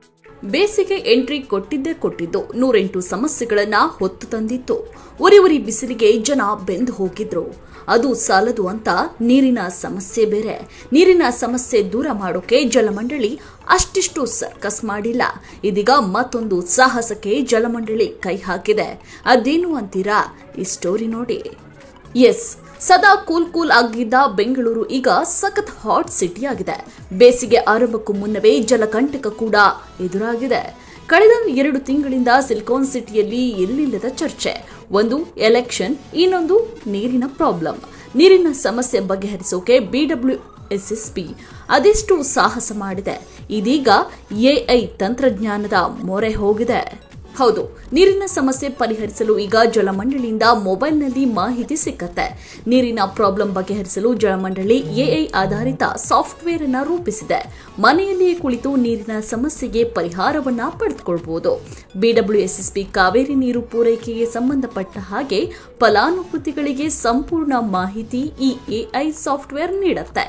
ಬೇಸಿಗೆ ಎಂಟ್ರಿ ಕೊಟ್ಟಿದ್ದೇ ಕೊಟ್ಟಿದ್ದು ನೂರೆಂಟು ಸಮಸ್ಯೆಗಳನ್ನ ಹೊತ್ತು ತಂದಿತ್ತು ಉರಿ ಉರಿ ಬಿಸಿಲಿಗೆ ಜನ ಬೆಂದು ಹೋಗಿದ್ರು ಅದು ಸಾಲದು ಅಂತ ನೀರಿನ ಸಮಸ್ಯೆ ಬೇರೆ ನೀರಿನ ಸಮಸ್ಯೆ ದೂರ ಮಾಡೋಕೆ ಜಲಮಂಡಳಿ ಅಷ್ಟಿಷ್ಟು ಸರ್ಕಸ್ ಮಾಡಿಲ್ಲ ಇದೀಗ ಮತ್ತೊಂದು ಸಾಹಸಕ್ಕೆ ಜಲಮಂಡಳಿ ಕೈ ಹಾಕಿದೆ ಅದೇನು ಅಂತೀರಾ ಈ ಸ್ಟೋರಿ ನೋಡಿ ಎಸ್ ಸದಾ ಕೂಲ್ ಕೂಲ್ ಆಗಿದ್ದ ಬೆಂಗಳೂರು ಈಗ ಸಖತ್ ಹಾಟ್ ಸಿಟಿ ಆಗಿದೆ ಬೇಸಿಗೆ ಆರಂಭಕ್ಕೂ ಮುನ್ನವೇ ಜಲಕಂಟಕ ಕೂಡ ಎದುರಾಗಿದೆ ಕಳೆದ ಎರಡು ತಿಂಗಳಿಂದ ಸಿಲಿಕಾನ್ ಸಿಟಿಯಲ್ಲಿ ಎಲ್ಲಿಲ್ಲದ ಚರ್ಚೆ ಒಂದು ಎಲೆಕ್ಷನ್ ಇನ್ನೊಂದು ನೀರಿನ ಪ್ರಾಬ್ಲಮ್ ನೀರಿನ ಸಮಸ್ಯೆ ಬಗೆಹರಿಸೋಕೆ ಬಿಡಬ್ಲ್ಯೂ ಎಸ್ಎಸ್ಪಿ ಅದೆಷ್ಟು ಸಾಹಸ ಮಾಡಿದೆ ಇದೀಗ ಎಐ ತಂತ್ರಜ್ಞಾನದ ಮೊರೆ ಹೋಗಿದೆ ಹೌದು ನೀರಿನ ಸಮಸ್ಯೆ ಪರಿಹರಿಸಲು ಈಗ ಜಲಮಂಡಳಿಯಿಂದ ಮೊಬೈಲ್ನಲ್ಲಿ ಮಾಹಿತಿ ಸಿಕ್ಕತ್ತೆ ನೀರಿನ ಪ್ರಾಬ್ಲಮ್ ಬಗೆಹರಿಸಲು ಜಲಮಂಡಳಿ ಎಐ ಆಧಾರಿತ ಸಾಫ್ಟ್ವೇರ್ ಅನ್ನ ರೂಪಿಸಿದೆ ಮನೆಯಲ್ಲಿಯೇ ಕುಳಿತು ನೀರಿನ ಸಮಸ್ಯೆಗೆ ಪರಿಹಾರವನ್ನ ಪಡೆದುಕೊಳ್ಳಬಹುದು ಬಿಡಬ್ಲ್ಯೂಎಸ್ಎಸ್ಪಿ ಕಾವೇರಿ ನೀರು ಪೂರೈಕೆಗೆ ಸಂಬಂಧಪಟ್ಟ ಹಾಗೆ ಫಲಾನುಭೂತಿಗಳಿಗೆ ಸಂಪೂರ್ಣ ಮಾಹಿತಿ ಈ ಎಐ ಸಾಫ್ಟ್ವೇರ್ ನೀಡುತ್ತೆ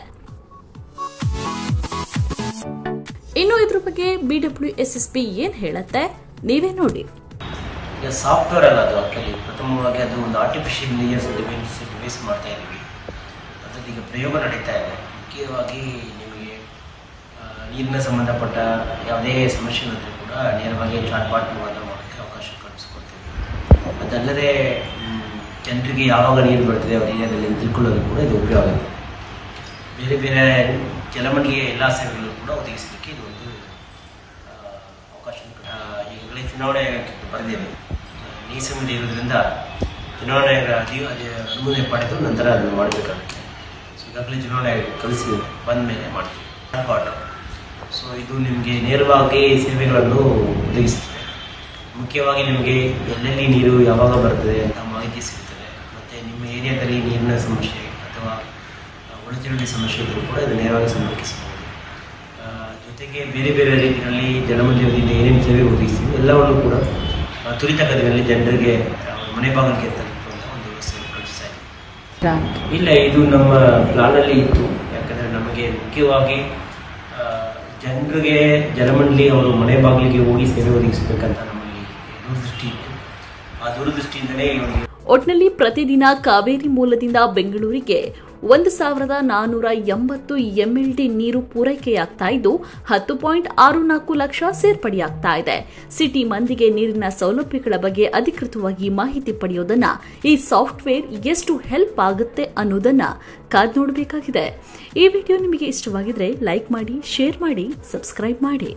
ಇನ್ನು ಇದ್ರ ಬಗ್ಗೆ ಬಿಡಬ್ಲ್ಯೂಎಸ್ಎಸ್ಪಿ ಏನ್ ಹೇಳತ್ತೆ ನೀವೇ ನೋಡಿ ಈಗ ಸಾಫ್ಟ್ವೇರ್ ಅಲ್ಲ ಅದು ಆ್ಯಕ್ಚುಲಿ ಪ್ರಥಮವಾಗಿ ಅದು ಒಂದು ಆರ್ಟಿಫಿಷಿಯಲ್ ಲೇಯರ್ಸ್ ಡಿವೈಸ್ ಡಿವೈಸ್ ಮಾಡ್ತಾ ಇದ್ದೀವಿ ಅದರಲ್ಲಿ ಈಗ ಪ್ರಯೋಗ ನಡೀತಾ ಇದೆ ಮುಖ್ಯವಾಗಿ ನಿಮಗೆ ಆ, ನೀರಿನ ಸಂಬಂಧಪಟ್ಟ ಯಾವುದೇ ಸಮಸ್ಯೆಗಳಿದ್ರೂ ಕೂಡ ನೇರವಾಗಿ ಚಾಟ್ ಬಾಟ್ ಮುಖಾಂತರ ಮಾಡೋಕ್ಕೆ ಅವಕಾಶ ಕಲ್ಪಿಸ್ಕೊಡ್ತೀವಿ ಅದಲ್ಲದೆ ಮ್, ಜನರಿಗೆ ಯಾವಾಗ ನೀರು ಬರ್ತದೆ ಅವ್ರ ಏರಿಯಾದಲ್ಲಿ ತಿಳ್ಕೊಳ್ಳೋದು ಕೂಡ ಇದು ಉಪಯೋಗ ಆಗುತ್ತೆ ಬೇರೆ ಬೇರೆ ಜಲಮಂಡಳಿಯ ಎಲ್ಲ ಸೇವೆಗಳು ಕೂಡ ಒದಗಿಸಲಿಕ್ಕೆ ಇದು ಒಂದು ಆ, ಅವಕಾಶ ಉಂಟು. ಆ, ಈಗಾಗಲೇ ಚುನಾವಣೆ ಬರೆದಿದೆ ಈ ಸಮಯದಲ್ಲಿ ಇರೋದ್ರಿಂದ ಚುನಾವಣೆ ಅಧಿ ಅಧಿ- ಅನುಮೋದನೆ ಪಡೆದು ನಂತರ ಅದನ್ನು ಮಾಡಬೇಕಾಗುತ್ತೆ ಸೊ ಈಗಾಗಲೇ ಚುನಾವಣೆ ಕಳಿಸಿ ಬಂದ ಮೇಲೆ ಮಾಡ್ತೀವಿ ಪಾಟ್ ಸೊ ಇದು ನಿಮಗೆ ನೇರವಾಗಿ ಸೇವೆಗಳನ್ನು ಒದಗಿಸ್ತದೆ ಮುಖ್ಯವಾಗಿ ನಿಮಗೆ ಎಲ್ಲೆಲ್ಲಿ ನೀರು ಯಾವಾಗ ಬರ್ತದೆ ಅಂತ ಮಾಹಿತಿ ಸಿಗ್ತದೆ ಮತ್ತು ನಿಮ್ಮ ಏರಿಯಾದಲ್ಲಿ ನೀರಿನ ಸಮಸ್ಯೆ ಅಥವಾ ಒಳಚರಂಡಿ ಸಮಸ್ಯೆ ಇದ್ದರೂ ಕೂಡ ಇದು ನೇರವಾಗಿ ಸಂಪರ್ಕಿಸಬಹುದು ಆ, ಜೊತೆಗೆ ಬೇರೆ ಬೇರೆ ರೀತಿಯಲ್ಲಿ ಜಲಮಂಡಲದಿಂದ ಏನೇನು ಸೇವೆ ಒದಗಿಸ್ತೀವಿ ಎಲ್ಲವನ್ನು ಕೂಡ ಆ, ತ್ವರಿತಗತಿಯಲ್ಲಿ ಜನರಿಗೆ ಅವ್ರ ಮನೆ ಬಾಗಿಲಿಗೆ ತಲುಪುವಂಥ ಒಂದು ವ್ಯವಸ್ಥೆಯನ್ನು ಕಲ್ಪಿಸ್ತಾ ಇದ್ದೀವಿ ಇಲ್ಲ ಇದು ನಮ್ಮ ಪ್ಲಾನಲ್ಲಿ ಇತ್ತು ಯಾಕಂದರೆ ನಮಗೆ ಮುಖ್ಯವಾಗಿ ಆ, ಜನರಿಗೆ ಜಲಮಂಡಳಿ ಅವರು ಮನೆ ಬಾಗಿಲಿಗೆ ಹೋಗಿ ಸೇವೆ ಒದಗಿಸಬೇಕಂತ ನಮ್ಮಲ್ಲಿ ದೂರದೃಷ್ಟಿ ಇತ್ತು ಆ ದೂರದೃಷ್ಟಿಯಿಂದಲೇ ಇವರಿಗೆ ಒಟ್ನಲ್ಲಿ ಪ್ರತಿದಿನ ಕಾವೇರಿ ಮೂಲದಿಂದ ಬೆಂಗಳೂರಿಗೆ ಒಂದು ಸಾವಿರದ ನಾನೂರ ಎಂಬತ್ತು ಎಂಎಲ್ಡಿ ನೀರು ಪೂರೈಕೆಯಾಗ್ತಾ ಇದ್ದು ಹತ್ತು ಪಾಯಿಂಟ್ ಆರು ನಾಲ್ಕು ಲಕ್ಷ ಸೇರ್ಪಡೆಯಾಗ್ತಾ ಇದೆ ಸಿಟಿ ಮಂದಿಗೆ ನೀರಿನ ಸೌಲಭ್ಯಗಳ ಬಗ್ಗೆ ಅಧಿಕೃತವಾಗಿ ಮಾಹಿತಿ ಪಡೆಯೋದನ್ನ ಈ ಸಾಫ್ಟ್ವೇರ್ ಎಷ್ಟು ಹೆಲ್ಪ್ ಆಗುತ್ತೆ ಅನ್ನೋದನ್ನ ಕಾದ್ ನೋಡಬೇಕಾಗಿದೆ ಈ ವಿಡಿಯೋ ನಿಮಗೆ ಇಷ್ಟವಾಗಿದ್ರೆ ಲೈಕ್ ಮಾಡಿ ಶೇರ್ ಮಾಡಿ ಸಬ್ಸ್ಕ್ರೈಬ್ ಮಾಡಿ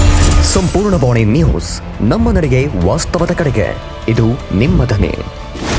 ಸಂಪೂರ್ಣ ಬಾಣಿ ನ್ಯೂಸ್ ನಮ್ಮ ನಡೆಗೆ ವಾಸ್ತವದ ಕಡೆಗೆ ಇದು ನಿಮ್ಮ ಧ್ವನಿ